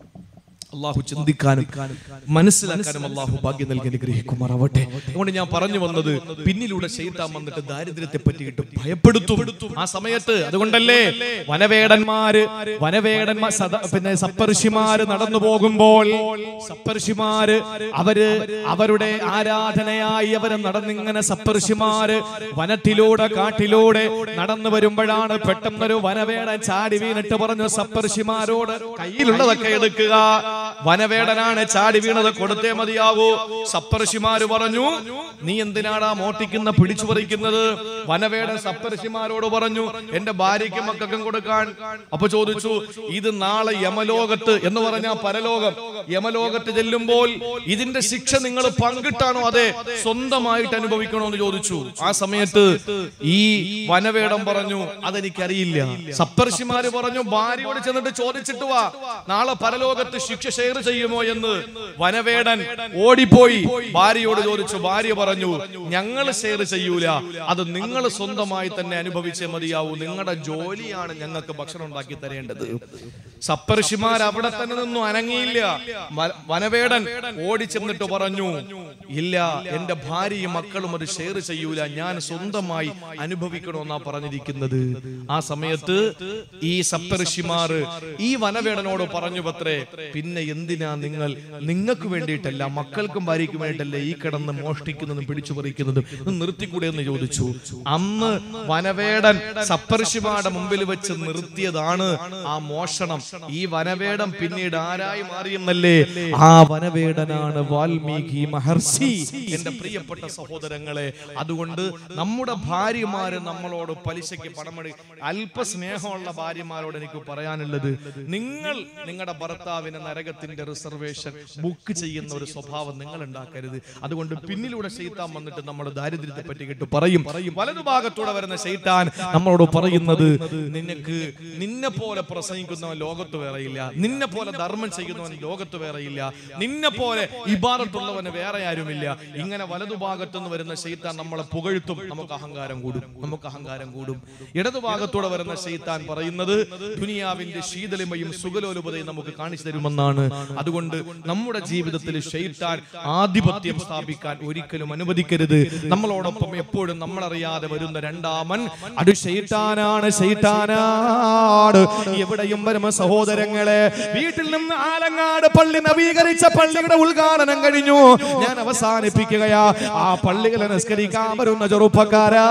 അള്ളാഹു ചിന്തിക്കാനും മനസ്സിലാക്കാനും അള്ളാഹു ഭാഗ്യം നൽകി അനുഗ്രഹിക്കുമാറാവട്ടെ അതുകൊണ്ട് ഞാൻ പറഞ്ഞു വന്നത് പിന്നിലൂടെ ചെയ്താൻ വന്നിട്ട് ദാരിദ്ര്യത്തെ പറ്റിയിട്ട് ഭയപ്പെടുത്തും ആ സമയത്ത് അതുകൊണ്ടല്ലേ വനവേടന്മാര് വനവേടന്മാർ സദ- പിന്നെ സപ്പർഷിമാര് നടന്നു പോകുമ്പോൾ സപ്പർഷിമാര് അവര് അവരുടെ ആരാധനയായി അവര് നടന്നിങ്ങനെ സപ്പർഷിമാര് വനത്തിലൂടെ കാട്ടിലൂടെ നടന്നു വരുമ്പോഴാണ് പെട്ടെന്നൊരു വനവേടൻ ചാടി വീണിട്ട് പറഞ്ഞു സപ്പർഷിമാരോട് കയ്യിലുള്ളതൊക്കെ എടുക്കുക വനവേടനാണ് ചാടി വീണത് കൊടുത്തേ മതിയാവൂ സപ്പർഷിമാര് പറഞ്ഞു നീ എന്തിനാടാ മോട്ടിക്കുന്ന പിടിച്ചു പറിക്കുന്നത് വനവേടൻ സപ്പർഷിമാരോട് പറഞ്ഞു എന്റെ ഭാര്യയ്ക്കും മക്കൾക്കും കൊടുക്കാൻ അപ്പൊ ചോദിച്ചു ഇത് നാളെ യമലോകത്ത് എന്ന് പറഞ്ഞ പരലോകം യമലോകത്ത് ചെല്ലുമ്പോൾ ഇതിന്റെ ശിക്ഷ നിങ്ങൾ പങ്കിട്ടാണോ അതെ സ്വന്തമായിട്ട് അനുഭവിക്കണോ എന്ന് ചോദിച്ചു ആ സമയത്ത് ഈ വനവേടം പറഞ്ഞു അതെനിക്കറിയില്ല സപ്പർഷിമാര് പറഞ്ഞു ഭാര്യയോട് ചെന്നിട്ട് ചോദിച്ചിട്ട് വാ നാളെ പരലോകത്ത് ശിക്ഷ ഷെയർ ചെയ്യുമോ എന്ന് വനവേടൻ ഓടിപ്പോയി ഭാര്യയോട് ചോദിച്ചു ഭാര്യ പറഞ്ഞു ഞങ്ങൾ ഷെയർ ചെയ്യൂല അത് നിങ്ങൾ സ്വന്തമായി തന്നെ അനുഭവിച്ചേ മതിയാവൂ നിങ്ങളുടെ ജോലിയാണ് ഞങ്ങൾക്ക് ഭക്ഷണം ഉണ്ടാക്കി തരേണ്ടത് സപ്പർഷിമാർ അവിടെ തന്നെ നിന്നും അനങ്ങിയില്ല മ- വനവേടൻ ഓടി ചെന്നിട്ട് പറഞ്ഞു ഇല്ല എന്റെ ഭാര്യയും മക്കളും അത് ഷെയർ ചെയ്യൂല ഞാൻ സ്വന്തമായി അനുഭവിക്കണമെന്നാ പറഞ്ഞിരിക്കുന്നത് ആ സമയത്ത് ഈ സപ്തഋഷിമാർ ഈ വനവേടനോട് പറഞ്ഞു പത്രേ പിന്നെ എന്തിനാ നിങ്ങൾ നിങ്ങൾക്ക് വേണ്ടിയിട്ടല്ല മക്കൾക്കും ഭാര്യയ്ക്കും വേണ്ടിയിട്ടല്ല ഈ കിടന്ന് മോഷ്ടിക്കുന്നതും പിടിച്ചു പറിക്കുന്നതും ഇത് നിർത്തിക്കൂടെ എന്ന് ചോദിച്ചു അന്ന് വനവേടൻ സപ്തഋഷിമാരുടെ മുമ്പിൽ വെച്ച് നിർത്തിയതാണ് ആ മോഷണം ഈ വനവേടം പിന്നീട് ആരായി മാറിയെന്നല്ലേ ആ വനവേടനാണ് വാൽമീകി മഹർഷി എന്റെ പ്രിയപ്പെട്ട സഹോദരങ്ങളെ അതുകൊണ്ട് നമ്മുടെ ഭാര്യമാര് നമ്മളോട് പലിശയ്ക്ക് പണമടി അല്പ സ്നേഹമുള്ള ഭാര്യമാരോട് എനിക്ക് പറയാനുള്ളത് നിങ്ങൾ നിങ്ങളുടെ ഭർത്താവിന് നരകത്തിന്റെ റിസർവേഷൻ ബുക്ക് ചെയ്യുന്ന ഒരു സ്വഭാവം നിങ്ങൾ ഉണ്ടാക്കരുത് അതുകൊണ്ട് പിന്നിലൂടെ ചെയ്ത്താൻ വന്നിട്ട് നമ്മുടെ ദാരിദ്ര്യത്തെ പറ്റി കേട്ട് പറയും വലതുഭാഗത്തൂടെ വരുന്ന ചെയ്ത്താൻ നമ്മളോട് പറയുന്നത് നിനക്ക് നിന്നെ പോലെ പ്രസംഗിക്കുന്നവൻ ലോകത്ത് വേറെയില്ല നിന്നെ പോലെ ധർമ്മം ചെയ്യുന്നവൻ ലോകത്ത് വേറെയില്ല നിന്നെ പോലെ ഇബാറത്തുള്ളവന് വേറെ ആരുമില്ല ഇങ്ങനെ വലതുഭാഗത്തുനിന്ന് വരുന്ന ചെയ്ത്താൻ നമ്മളെ പുകഴ്ത്തും നമുക്ക് അഹങ്കാരം കൂടും നമുക്ക് അഹങ്കാരം കൂടും ഇടതുഭാഗത്തൂടെ വരുന്ന ചെയ്ത്താൻ പറയുന്നത് ദുനിയാവിന്റെ ശീതളിമയും സുഖലോലുപതയും നമുക്ക് കാണിച്ചു തരുമെന്നാണ് അതുകൊണ്ട് നമ്മുടെ ജീവിതത്തിൽ ഷെയ്ത്താൻ ആധിപത്യം സ്ഥാപിക്കാൻ ഒരിക്കലും അനുവദിക്കരുത് നമ്മളോടൊപ്പം എപ്പോഴും നമ്മളറിയാതെ വരുന്ന രണ്ടാമൻ അത് ഷെയ്ത്താനാണ് ഷെയ്ത്താനാണ് എവിടെയും വരുമ്പോ സഹോദരങ്ങളെ വീട്ടിൽ നിന്ന് ആലങ്ങാട് പള്ളി നവീകരിച്ച പള്ളിയുടെ ഉദ്ഘാടനം കഴിഞ്ഞു ഞാൻ അവസാനിപ്പിക്കുകയാ ആ പള്ളികളെ നിസ്കരിക്കാൻ വരുന്ന ചെറുപ്പക്കാരാ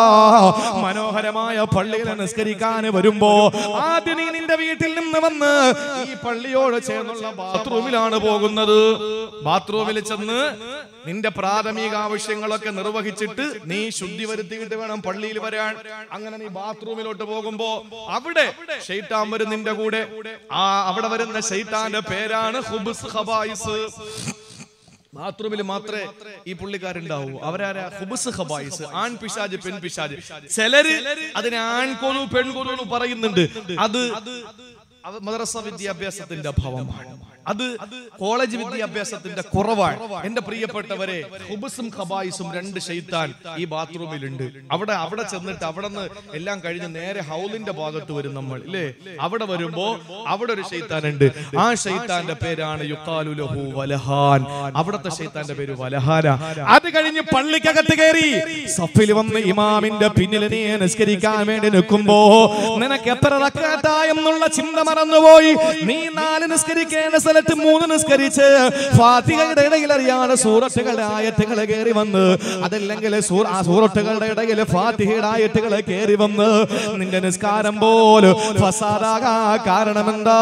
മനോഹരമായ പള്ളികളെ നിസ്കരിക്കാൻ വരുമ്പോ ആദ്യം നീ നിന്റെ വീട്ടിൽ നിന്ന് വന്ന് ഈ പള്ളിയോട് ചേർന്നുള്ള ബാത്റൂമിലാണ് പോകുന്നത് ബാത്റൂമിൽ ചെന്ന് നിന്റെ പ്രാഥമിക ആവശ്യങ്ങളൊക്കെ നിർവഹിച്ചിട്ട് നീ ശുദ്ധി വരുത്തിയിട്ട് വേണം പള്ളിയിൽ വരാൻ അങ്ങനെ നീ ബാത്റൂമിലോട്ട് പോകുമ്പോ അവിടെ ഷെയ്ത്താൻ വരും നിന്റെ കൂടെ ആ അവിടെ വരുന്ന ഷെയ്ത്താന്റെ പേരാണ് ഹുബ്സ് ഖബായിസ് ബാത്റൂമിൽ മാത്രമേ ഈ പുള്ളിക്കാരുണ്ടാവൂ അവരാരാ ഹുബസ് ഹബായിസ് ആൺ പിശാജ് പെൺ പിശാജ് ചിലര് അതിനെ ആൺകൊതു പെൺകൊതു എന്ന് പറയുന്നുണ്ട് അത് അത് മദ്രസ വിദ്യാഭ്യാസത്തിന്റെ അഭാവമാണ് അത് കോളേജ് വിദ്യാഭ്യാസത്തിന്റെ കുറവാണ് എന്റെ പ്രിയപ്പെട്ടവരെ ഹുബസും ഖബായിസും രണ്ട് ഷെയ്ത്താൻ ഈ ബാത്റൂമിലുണ്ട് അവിടെ അവിടെ ചെന്നിട്ട് അവിടെ നിന്ന് എല്ലാം കഴിഞ്ഞ് നേരെ ഹൗലിന്റെ ഭാഗത്ത് വരും നമ്മൾ ഇല്ലേ അവിടെ വരുമ്പോ അവിടെ ഒരു ഷെയ്ത്താൻ ഉണ്ട് ആ ഷെയ്ത്താന്റെ പേരാണ് യുക്കാലു ലഹു വലഹാൻ അവിടത്തെ ഷെയ്ത്താന്റെ പേര് വലഹാന അത് കഴിഞ്ഞ് പള്ളിക്കകത്ത് കയറി സഫിൽ വന്ന് ഇമാമിന്റെ പിന്നിൽ നീ നിസ്കരിക്കാൻ വേണ്ടി നിൽക്കുമ്പോ നിനക്ക് എത്ര റക്കാത്താ എന്നുള്ള ചിന്ത മറന്നുപോയി നീ നാല് നിസ്കരിക്കേണ്ട സ്ഥലത്ത് മൂന്ന് നിസ്കരിച്ച് ഫാത്തിഹയുടെ ഇടയിൽ അറിയാതെ സൂറത്തുകളുടെ ആയത്തുകൾ കയറി വന്ന് അതല്ലെങ്കിൽ സൂറ- ആ സൂറത്തുകളുടെ ഇടയിൽ ഫാത്തിഹയുടെ ആയത്തുകൾ കയറി വന്ന് നിന്റെ നിസ്കാരം പോലും ഫസാദാകാ കാരണമെന്താ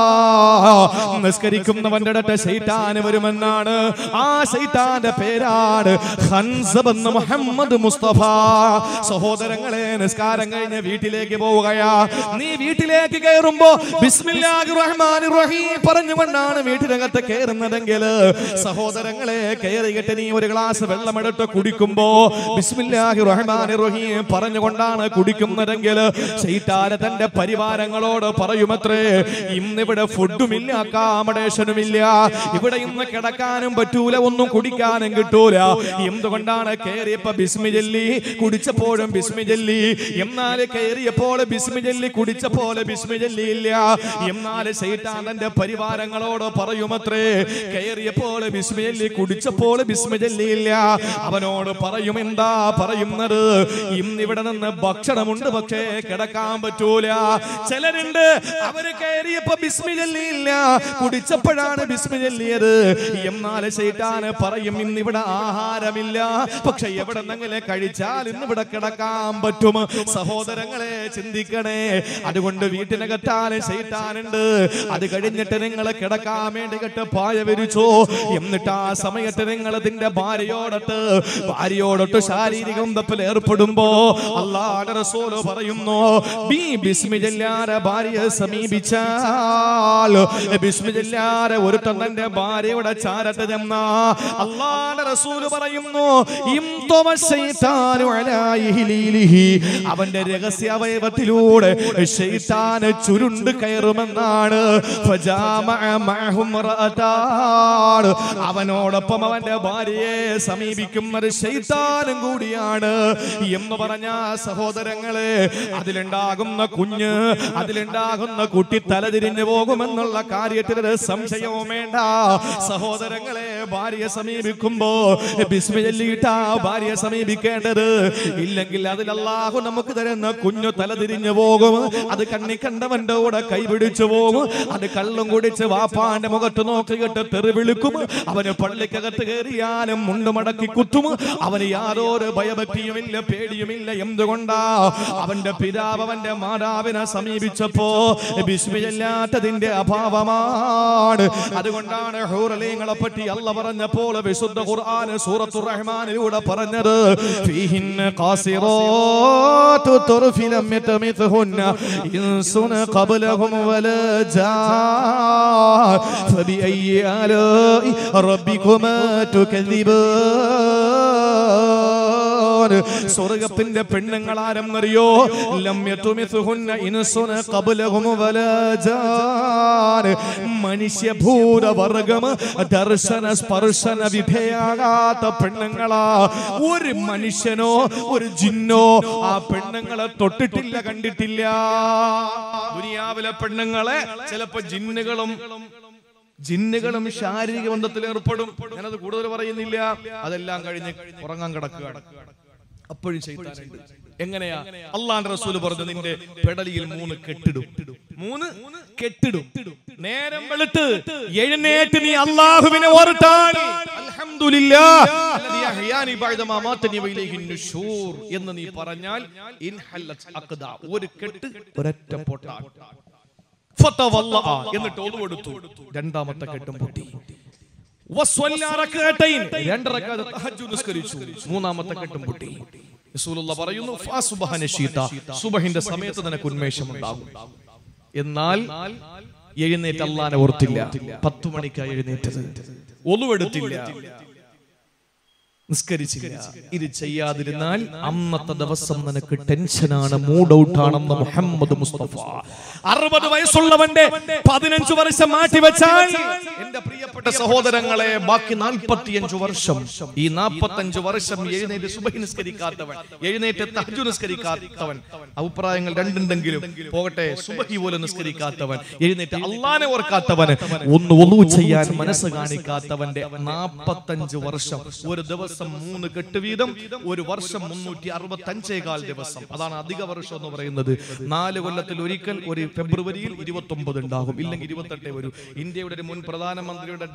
നിസ്കരിക്കുന്നവന്റെ അടുത്ത് ശൈത്താന് വരുമെന്നാണ് ആ ശൈത്താന്റെ പേരാണ് ഹൻസബ് എന്ന് മുഹമ്മദ് മുസ്തഫ സഹോദരങ്ങളെ നിസ്കാരം കഴിഞ്ഞ് വീട്ടിലേക്ക് പോവുകയാ നീ വീട്ടിലേക്ക് കയറുമ്പോ ബിസ്മില്ലാഹിർ റഹ്മാനിർ റഹീം പറഞ്ഞുകൊണ്ട് കണ്ടുകൊണ്ടാണ് വീട്ടിനകത്ത് കയറുന്നതെങ്കിൽ സഹോദരങ്ങളെ കയറിയിട്ട് നീ ഒരു ഗ്ലാസ് വെള്ളമെടുത്ത് കുടിക്കുമ്പോ ബിസ്മില്ലാഹി റഹ്മാനി റഹീം പറഞ്ഞുകൊണ്ടാണ് കുടിക്കുന്നതെങ്കിൽ ശൈത്താന തന്റെ പരിവാരങ്ങളോട് പറയുമത്രേ ഇന്നിവിടെ ഫുഡുമില്ല അക്കാമഡേഷനും ഇല്ല ഇവിടെ ഇന്ന് കിടക്കാനും പറ്റൂല ഒന്നും കുടിക്കാനും കിട്ടൂല എന്തുകൊണ്ടാണ് കയറിയപ്പോ ബിസ്മി ചൊല്ലി കുടിച്ചപ്പോഴും ബിസ്മി ചൊല്ലി എന്നാൽ കയറിയപ്പോൾ ബിസ്മി ചൊല്ലി കുടിച്ചപ്പോൾ ബിസ്മി ചൊല്ലിയില്ല എന്നാൽ ശൈത്താൻ തന്റെ പരിവാരങ്ങളോട് പറയുമത്രേ കയറിയപ്പോൾ ബിസ്മി ചൊല്ലി കുടിച്ചപ്പോൾ ബിസ്മി ചൊല്ലിയില്ല അവനോട് പറയും എന്താ പറയുന്നത് ഇന്നിവിടെ നിന്ന് ഭക്ഷണമുണ്ട് പക്ഷേ കിടക്കാൻ പറ്റൂല ചിലരുണ്ട് അവര് കയറിയപ്പോ ബിസ്മി ചൊല്ലിയില്ല കുടിച്ചപ്പോഴാണ് ബിസ്മി ചൊല്ലിയത് എന്നാൽ ശൈത്താന് പറയും ഇന്നിവിടെ ആഹാരമില്ല പക്ഷെ എവിടെ നിന്നെങ്കിലും കഴിച്ചാൽ ഇന്നിവിടെ കിടക്കാൻ പറ്റും സഹോദരങ്ങളെ ചിന്തിക്കണേ അതുകൊണ്ട് വീട്ടിനകത്താലും ശൈത്താനുണ്ട് അത് കഴിഞ്ഞിട്ട് നിങ്ങൾ കിടക്കാൻ വേണ്ടി കെട്ട് പായ വിരിച്ചോ എന്നിട്ട് ആ സമയത്ത് നിങ്ങൾ അതിന്റെ ഭാര്യയോടൊട്ട് ഭാര്യയോടൊട്ട് ശാരീരികം തപ്പിൽ ഏർപ്പെടുമ്പോ അള്ളാഹുവിന്റെ റസൂല് പറയുന്നു ബി ബിസ്മി ചൊല്ലാരെ ഭാര്യയെ സമീപിച്ചാൽ ബിസ്മി ചൊല്ലാരെ ഒരുത്തൻ തന്റെ ഭാര്യയുടെ ചാരത്ത് ചെന്ന അള്ളാഹുവിന്റെ റസൂല് പറയുന്നു ഇംതമ ശൈത്താനു അലാ ഇഹ്ലീലിഹി. അവന്റെ രഹസ്യ അവയവത്തിലൂടെ ശൈത്താന് ചുരുണ്ട് കയറുമെന്നാണ് ഫജാമഅ മഅഹും റഅതാൻ. അവനോടൊപ്പം അവന്റെ ഭാര്യയെ സമീപിക്കുന്നത് ശൈത്താനും കൂടിയാണ് എന്ന് പറഞ്ഞ സഹോദരങ്ങളെ അതിലുണ്ടാകുന്ന കുഞ്ഞ് അതിലുണ്ടാകുന്ന കുട്ടി തലതിരിഞ്ഞു പോകുമെന്നുള്ള കാര്യത്തിൽ ഒരു സംശയവും വേണ്ട സഹോദരങ്ങളെ ഭാര്യയെ സമീപിക്കുമ്പോ ബിസ്മി ചൊല്ലിയിട്ടാ ഭാര്യയെ സമീപിക്കേണ്ടത് ഇല്ലെങ്കിൽ അതിൽ അള്ളാഹു നമുക്ക് തരുന്ന കുഞ്ഞു തലതിരിഞ്ഞു പോകും അത് കണ്ണി കണ്ടവന്റെ കൂടെ കൈപിടിച്ചു പോകും അത് കള്ളും കുടിച്ച് വാപ്പാന്റെ മുഖത്ത് നോക്കിയിട്ട് തെറി വിളിക്കും അവന് പള്ളിക്കകത്ത് കയറിയാലും മുണ്ട് മടക്കി കുത്തും അവന് യാതൊരു ഭയഭക്തിയുമില്ല പേടിയുമില്ല എന്തുകൊണ്ടാ അവന്റെ പിതാവ് അവന്റെ മാതാവിനെ സമീപിച്ചപ്പോ ബിസ്മില്ലാത്തതിന്റെ അഭാവമാണ് അതുകൊണ്ടാണ് ഹൂറലീങ്ങളെ പറ്റി അല്ല പറഞ്ഞപ്പോൾ വിശുദ്ധ ഖുർആൻ സൂറത്തു റഹ്മാനിലൂടെ പറഞ്ഞത് ഫീഹിന്ന ഖാസിറാത്തു തുർഫി ലം യതമിത്ഹുന്ന ഇൻസുന ഖബ്ലഹും വലാ ജാ ഫബിഅയ്യി ആലാഇ റബ്ബികുമാ തുകذിബാൻ സ്വർഗത്തിന്റെ പെണ്ണുങ്ങൾ ആരെന്നറിയോ ലമ്യതുമിസുഹുന്ന ഇൻസുന ഖബ്ലഹും വലാ ജാൻ മനുഷ്യഭൂത വർഗം ദർശന സ്പർശന വിധേയാകാത്ത പെണ്ണുങ്ങളാ ഒരു മനുഷ്യനോ ഒരു ജിന്നോ ആ പെണ്ണുങ്ങളെ തൊട്ടിട്ടില്ല കണ്ടിട്ടില്ല ദുനിയാവിലെ പെണ്ണുങ്ങളെ ചിലപ്പോ ജിന്നുകളും ജിന്നുകളും ശാരീരിക ബന്ധത്തിൽ ഏർപ്പെടും ഞാനത് കൂടുതൽ പറയുന്നില്ല അതെല്ലാം കഴിഞ്ഞ് ഉറങ്ങാൻ കിടക്കുകയാണ് അപ്പോഴും ചെയ്താനുണ്ട് എങ്ങനെയാ അള്ളാന്റെ റസൂല് പറഞ്ഞു നിന്റെ പെടലിയിൽ മൂന്ന് കെട്ടിടും മൂന്ന് കെട്ടിടും നേരം വെളുത്ത് എഴുന്നേറ്റ് നീ അള്ളാഹുവിനെ ഓർത്താൽ അൽഹംദുലില്ലാ അല്ലദീ അഹ്യാനി ബഅദ മാ മാതനി വഇലൈഹി നുശൂർ എന്ന് നീ പറഞ്ഞാൽ ഇൻഹല്ലത് അഖദ ഒരു കെട്ട് ഒരൊറ്റ പൊട്ടാൻ ഫതവല്ലഅ എന്നിട്ട് ഒളിവെടുത്തു രണ്ടാമത്തെ കെട്ടും പൊട്ടി വസ്വല്ല റക്അത്തൈൻ രണ്ട് റക്അത്ത് തഹജ്ജുദ് നിസ്കരിച്ചു മൂന്നാമത്തെ കെട്ടും പൊട്ടി റസൂലുള്ള പറയുന്നു ഫാസുബഹ നശീത സുബഹിന്റെ സമയത്ത് നിനക്ക് ഉന്മേഷം ഉണ്ടാകും എന്നാൽ എഴുന്നേറ്റ് അള്ളാനെ ഓർത്തില്ല പത്തു മണിക്കായി എഴുന്നേറ്റത് ഒളിവെടുത്തില്ല നിസ്കരിച്ചില്ല ഇത് ചെയ്യാതിരുന്നാൽ അന്നത്തെ ദിവസം നിനക്ക് ടെൻഷനാണ് മൂഡ് ഔട്ട് ആണെന്ന് മുഹമ്മദ് മുസ്തഫ അറുപത് വയസ്സുള്ളവന്റെ പതിനഞ്ചു വർഷം മാറ്റിവെച്ചാൽ എന്റെ പ്രിയപ്പെട്ട സഹോദരങ്ങളെ ബാക്കി നാൽപ്പത്തിയഞ്ചു വർഷം ഈ നാൽപ്പത്തഞ്ചു വർഷം എഴുന്നേറ്റ് സുബഹി നിസ്കരിക്കാത്തവൻ എഴുന്നേറ്റ് തഹജു നിസ്കരിക്കാത്തവൻ അഭിപ്രായങ്ങൾ രണ്ടുണ്ടെങ്കിലും പോകട്ടെ സുബഹി പോലും നിസ്കരിക്കാത്തവൻ എഴുന്നേറ്റ് അള്ളാനെ ഓർക്കാത്തവൻ ഒന്ന് ഒന്നു ചെയ്യാൻ മനസ്സ് കാണിക്കാത്തവന്റെ നാൽപ്പത്തഞ്ച് വർഷം ഒരു ദിവസം മൂന്ന് കെട്ട് വീതം ഒരു വർഷം മുന്നൂറ്റി അറുപത്തി അഞ്ചേകാൽ ദിവസം അതാണ് അധിക വർഷം എന്ന് പറയുന്നത് നാല് കൊല്ലത്തിൽ ഒരിക്കൽ ഒരു ഫെബ്രുവരിയിൽ ഇരുപത്തി ഒമ്പത് ഉണ്ടാകും ഇല്ലെങ്കിൽ ഇരുപത്തെട്ടേ വരൂ ഇന്ത്യയുടെ ഒരു മുൻ പ്രധാനമന്ത്രിയുടെ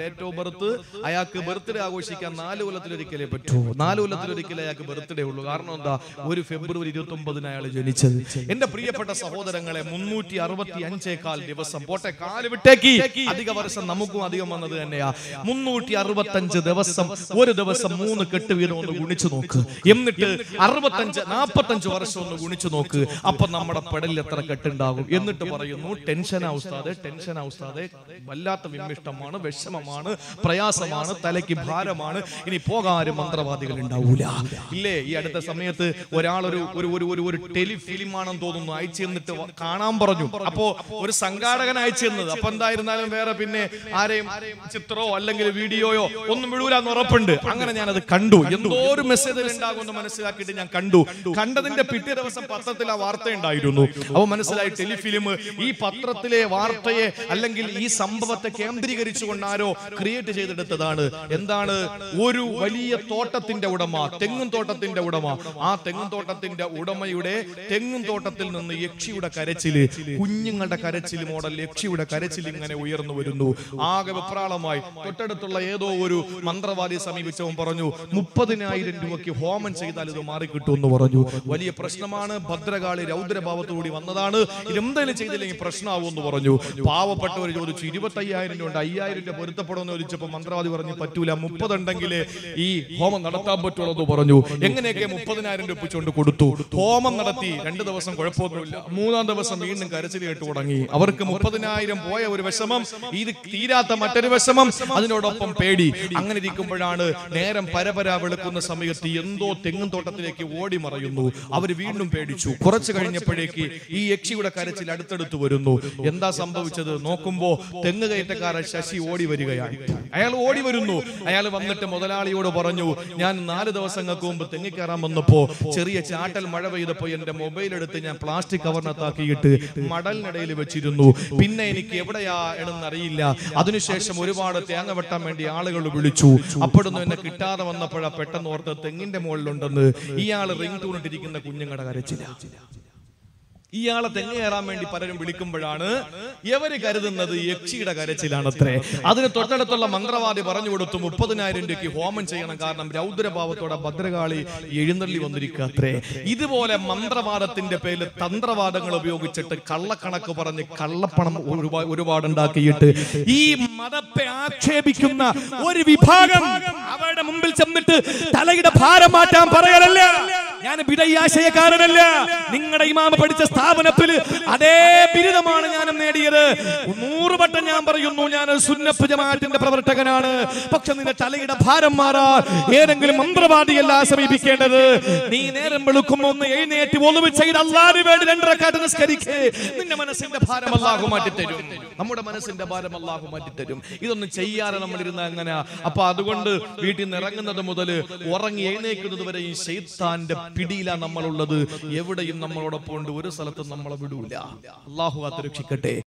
ഡേറ്റ് ഓഫ് ബർത്ത് അയാൾക്ക് ബർത്ത്ഡേ ആഘോഷിക്കാൻ നാല് കൊല്ലത്തിലൊരിക്കലേ പറ്റൂ നാല് കൊല്ലത്തിലൊരിക്കലേ അയാൾക്ക് ബർത്ത്ഡേ ഉള്ളൂ കാരണം എന്താ ഒരു ഫെബ്രുവരി ഇരുപത്തി ഒമ്പതിന് അയാൾ ജനിച്ചത് എന്റെ പ്രിയപ്പെട്ട സഹോദരങ്ങളെ മുന്നൂറ്റി അറുപത്തി അഞ്ചേക്കാൽ ദിവസം പോട്ടെ കാല് വിട്ടേക്ക് അധിക വർഷം നമുക്കും അധികം വന്നത് തന്നെയാ മുന്നൂറ്റി അറുപത്തി അഞ്ച് ദിവസം ഒരു ദിവസം മൂന്ന് കെട്ട് വീതം ഒന്ന് ഗുണിച്ചു നോക്ക് എന്നിട്ട് അറുപത്തഞ്ച് നാപ്പത്തഞ്ച് വർഷം ഒന്ന് ഗുണിച്ചു നോക്ക് അപ്പൊ നമ്മുടെ പെടലിൽ എത്ര കെട്ടുണ്ടാകും എന്നിട്ട് പറയുന്നു ടെൻഷൻ അവസ്ഥാതെ ടെൻഷൻ അവസ്ഥാതെ വല്ലാത്ത വിമിഷ്ടമാണ് വിഷമമാണ് പ്രയാസമാണ് തലയ്ക്ക് ഭാരമാണ് ഇനി പോകാരും മന്ത്രവാദികൾ ഉണ്ടാവൂല ഇല്ലേ ഈ അടുത്ത സമയത്ത് ഒരാളൊരു ഒരു ഒരു ഒരു ഒരു ടെലിഫിലിം ആണെന്ന് തോന്നുന്നു അയച്ചു തന്നിട്ട് വ- കാണാൻ പറഞ്ഞു അപ്പോ ഒരു സംഘാടകൻ അയച്ചു തന്നത് അപ്പൊ എന്തായിരുന്നാലും വേറെ പിന്നെ ആരെയും ചിത്രമോ അല്ലെങ്കിൽ വീഡിയോയോ ഒന്നും വിടൂലെന്ന് ഉറപ്പുണ്ട് അങ്ങനെ ഞാൻ അത് കണ്ടു എന്തോ ഒരു മെസ്സേജ് ഉണ്ടാകുമെന്ന് മനസ്സിലാക്കിയിട്ട് ഞാൻ കണ്ടു കണ്ടതിന്റെ പിറ്റേ ദിവസം പത്രത്തിൽ ആ വാർത്ത ഉണ്ടായിരുന്നു അപ്പൊ മനസ്സിലായി ടെലിഫിലിം ഈ പത്രത്തിലെ വാർത്തയെ അല്ലെങ്കിൽ ഈ സംഭവത്തെ കേന്ദ്രീകരിച്ചുകൊണ്ട് ആരോ ക്രിയേറ്റ് ചെയ്തെടുത്തതാണ് എന്താണ് ഒരു വലിയ തോട്ടത്തിന്റെ ഉടമ തെങ്ങും തോട്ടത്തിന്റെ ഉടമ ആ തെങ്ങും തോട്ടത്തിന്റെ ഉടമയുടെ തെങ്ങും തോട്ടത്തിൽ നിന്ന് യക്ഷിയുടെ കരച്ചില് കുഞ്ഞുങ്ങളുടെ കരച്ചിൽ മോഡൽ യക്ഷിയുടെ കരച്ചിൽ ഇങ്ങനെ ഉയർന്നു വരുന്നു ആകെ വെപ്രാളമായി തൊട്ടടുത്തുള്ള ഏതോ ഒരു മന്ത്രവാദിയെ സമീപിച്ചവൻ പറഞ്ഞു മുപ്പതിനായിരം രൂപയ്ക്ക് ഹോമം ചെയ്താൽ ഇത് മാറിക്കിട്ടുമെന്ന് പറഞ്ഞു വലിയ പ്രശ്നമാണ് ഭദ്രകാളി രൗദ്രഭാവത്തോടി വന്നതാണ് ഇതെന്തെങ്കിലും ചെയ്തില്ലെങ്കിൽ പ്രശ്നമാവുമെന്ന് പറഞ്ഞു പാവപ്പെട്ടവർ ചോദിച്ചു ഇരുപത്തയ്യായിരം രൂപ ഉണ്ട് അയ്യായിരം രൂപ പൊരുത്തപ്പെടുമെന്ന് ചോദിച്ചപ്പോൾ മന്ത്രവാദി പറഞ്ഞു പറ്റൂല മുപ്പതുണ്ടെങ്കിൽ ഈ ഹോമം നടത്താൻ പറ്റുള്ളൂ എന്ന് പറഞ്ഞു എങ്ങനെയൊക്കെ മുപ്പതിനായിരം രൂപ വെച്ചുകൊണ്ട് കൊടുത്തു ഹോമം നടത്തി രണ്ട് ദിവസം കുഴപ്പമൊന്നുമില്ല മൂന്നാം ദിവസം വീണ്ടും കരച്ചിൽ കേട്ട് തുടങ്ങി അവർക്ക് മുപ്പതിനായിരം പോയ ഒരു വിഷമം ഇത് തീരാത്ത മറ്റൊരു വിഷമം അതിനോടൊപ്പം പേടി അങ്ങനെ ഇരിക്കുമ്പോഴാണ് നേരം പരപര വെളുക്കുന്ന സമയത്ത് എന്തോ തെങ്ങും തോട്ടത്തിലേക്ക് ഓടി മറയുന്നു അവർ വീണ്ടും പേടിച്ചു കുറച്ചു കഴിഞ്ഞപ്പോഴേക്ക് ഈ യക്ഷിയുടെ കരച്ചിൽ അടുത്തടുത്ത് വരുന്നു എന്താ സംഭവിച്ചത് നോക്കുമ്പോ തെങ്ങ് കയറ്റക്കാരൻ ശശി ഓടി വരികയാണ് അയാൾ ഓടി വരുന്നു അയാൾ വന്നിട്ട് മുതലാളിയോട് പറഞ്ഞു ഞാൻ നാല് ദിവസങ്ങൾക്ക് മുമ്പ് തെങ്ങി കയറാൻ വന്നപ്പോ ചെറിയ ചാട്ടൽ മഴ പെയ്തപ്പോ എന്റെ മൊബൈൽ എടുത്ത് ഞാൻ പ്ലാസ്റ്റിക് കവറിനകത്താക്കിയിട്ട് മടലിനിടയിൽ വെച്ചിരുന്നു പിന്നെ എനിക്ക് എവിടെയാ എന്നറിയില്ല അതിനുശേഷം ഒരുപാട് തേങ്ങ വെട്ടാൻ വേണ്ടി ആളുകൾ വിളിച്ചു അപ്പോഴൊന്നും എന്നെ കിട്ടാതെ വന്നപ്പോഴാ പെട്ടെന്ന് ഓർത്ത് തെങ്ങിന്റെ മുകളിലുണ്ടെന്ന് ഇയാൾ റിംഗ് ടൂണിട്ടിരിക്കുന്ന കുഞ്ഞുങ്ങളുടെ കരച്ചില്ല ഇയാളെ തെങ്ങ് കയറാൻ വേണ്ടി പലരും വിളിക്കുമ്പോഴാണ് ഇവര് കരുതുന്നത് യക്ഷിയുടെ കരച്ചിലാണത്രേ അതിന് തൊട്ടടുത്തുള്ള മന്ത്രവാദി പറഞ്ഞു കൊടുത്തു മുപ്പതിനായിരം രൂപയ്ക്ക് ഹോമം ചെയ്യണം കാരണം രൗദ്രഭാവത്തോടെ ഭദ്രകാളി എഴുന്നള്ളി വന്നിരിക്കുക അത്രേ ഇതുപോലെ മന്ത്രവാദത്തിന്റെ പേരിൽ തന്ത്രവാദങ്ങൾ ഉപയോഗിച്ചിട്ട് കള്ളക്കണക്ക് പറഞ്ഞ് കള്ളപ്പണം ഒരുപാ- ഒരുപാട് ഉണ്ടാക്കിയിട്ട് ഈ മതത്തെ ആക്ഷേപിക്കുന്ന ഒരു വിഭാഗം അവരുടെ മുമ്പിൽ ചെന്നിട്ട് തലയുടെ ഭാരം മാറ്റാൻ പറയലല്ല ഞാൻ വിടയാശയക്കാരനല്ല നിങ്ങളുടെ ഇമാമ പഠിച്ച സ്ഥാപനത്തിൽ അതേ ബിരുദമാണ് ഞാനും നേടിയത് നൂറ് വട്ടം ഞാൻ പറയുന്നു ഞാൻ സുന്നപ്പ് ജമാഅത്തിന്റെ പ്രവർത്തകനാണ് പക്ഷെ നിന്റെ തലയുടെ ഭാരം മാറാൻ ഏതെങ്കിലും മന്ത്രവാദിയല്ല സമീപിക്കേണ്ടത് നീ നേരം വെളുക്കുമ്പോ ഒന്ന് എഴുന്നേറ്റ് ഒളിവ് ചെയ്ത് അള്ളാഹു വേണ്ടി രണ്ടരക്കാട്ട് നിസ്കരിക്കേ നിന്റെ മനസ്സിന്റെ ഭാരം അള്ളാഹു മാറ്റിത്തരും നമ്മുടെ മനസ്സിന്റെ ഭാരം അള്ളാഹു മാറ്റിത്തരും ഇതൊന്നും ചെയ്യാതെ നമ്മൾ ഇരുന്ന അങ്ങനെ അപ്പൊ അതുകൊണ്ട് വീട്ടിൽ നിന്ന് ഇറങ്ങുന്നത് മുതൽ ഉറങ്ങി എഴുന്നേക്കുന്നത് വരെ ഈ ശൈത്താന്റെ പിടിയിലാ നമ്മളുള്ളത് എവിടെയും നമ്മളോടൊപ്പം ഉണ്ട് ഒരു സ്ഥലത്തും നമ്മളെ വിടൂല അള്ളാഹു കാത്ത് രക്ഷിക്കട്ടെ